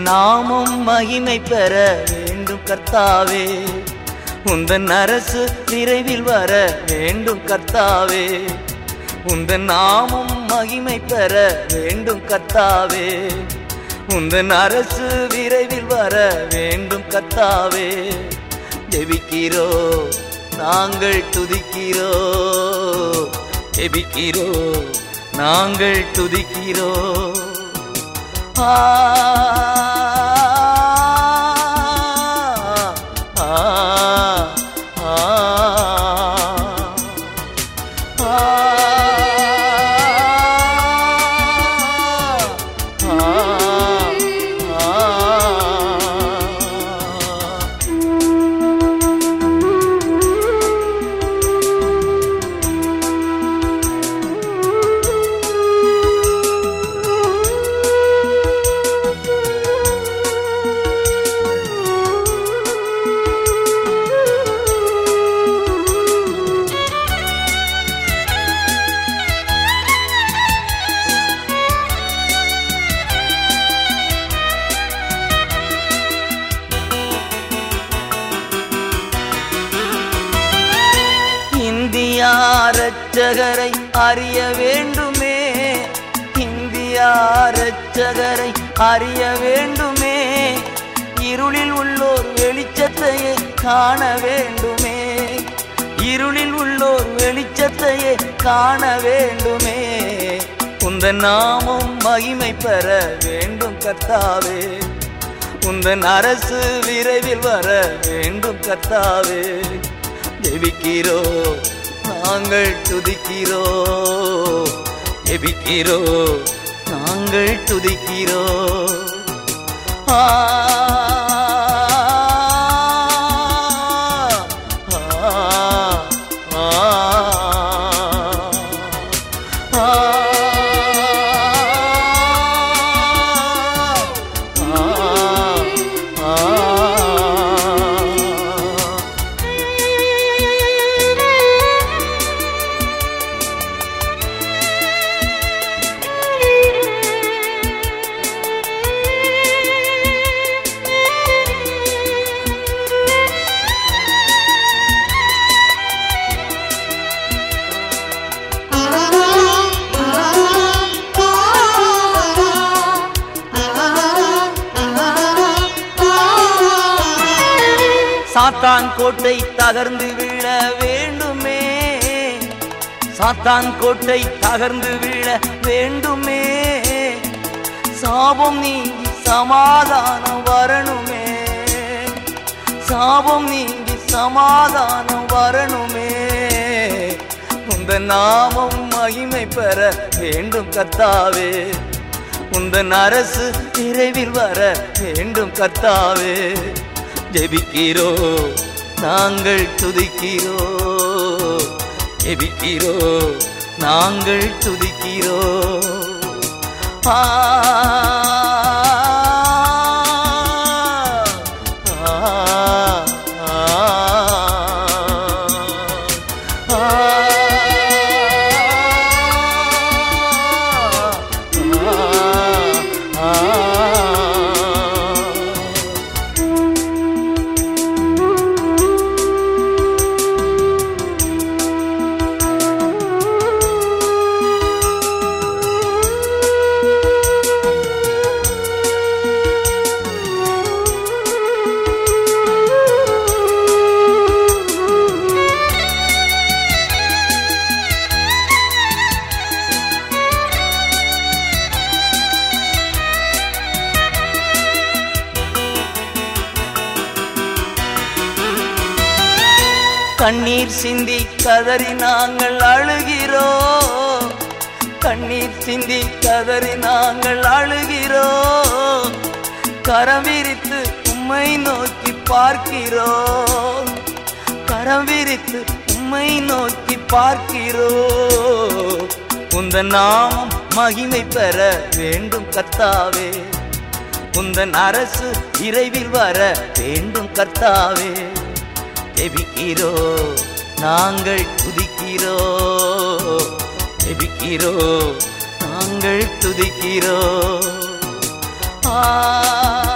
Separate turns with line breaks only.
நாமம் மகிமை பெற வேண்டும் கர்த்தாவே உந்தன் அரசு விரைவில் வர வேண்டும் கர்த்தாவே உந்தன் நாமம் மகிமை பெற வேண்டும் கர்த்தாவே உந்தன் அரசு விரைவில் வர வேண்டும் கர்த்தாவே ஜெபிக்கிறோ நாங்கள் துதிக்கிறோ ஜெபிக்கிறோ நாங்கள் துதிக்கிறோ ஆ ஆ ஆ இந்தியா ரட்சகரை அறிய வேண்டுமே இந்தியா ரட்சகரை அறிய வேண்டுமே இருளில் உள்ளோர் வெளிச்சத்தையே காண வேண்டுமே இருளில் உள்ளோர் வெளிச்சத்தையே காண வேண்டுமே உந்தன் நாமம் மகிமை பெற வேண்டும் கர்த்தாவே உந்தன் அரசு விரைவில் வர வேண்டும் கர்த்தாவே ஜெபிக்கிறோ நாங்கள் துதிக்கிறோ ஜெபிக்கிறோ நாங்கள் துதிக்கிறோ ஆ ஆ, ஆ, ஆ, ஆ. சாத்தான் கோட்டை தகர்ந்து விழ வேண்டுமே சாத்தான் கோட்டை தகர்ந்து விழ வேண்டுமே சாபம் நீங்கி சமாதானம் வரணுமே சாபம் நீங்கி சமாதானம் வரணுமே உந்த நாமம் மகிமை பெற வேண்டும் கர்த்தாவே உந்தன் அரசு விரைவில் வர வேண்டும் கர்த்தாவே ஜெபிக்கிறோ நாங்கள் துதிக்கிறோ ஜெபிக்கிறோ நாங்கள் துதிக்கிறோ ஆ ஆ, ஆ, ஆ, ஆ. கண்ணீர் சிந்தி கதறி நாங்கள் அழுகிறோம் கண்ணீர் சிந்தி கதறி நாங்கள் அழுகிறோம் கரம் விரித்து உம்மை நோக்கி பார்க்கிறோம் கரம் விரித்து உம்மை நோக்கி பார்க்கிறோம் உந்தன் நாமம் மகிமை பெற வேண்டும் கர்த்தாவே உந்தன் அரசு விரைவில் வர வேண்டும் கர்த்தாவே ஜெபிக்கிறோ நாங்கள் துதிக்கிறோ ஜெபிக்கிறோ நாங்கள் துதிக்கிறோ ஆ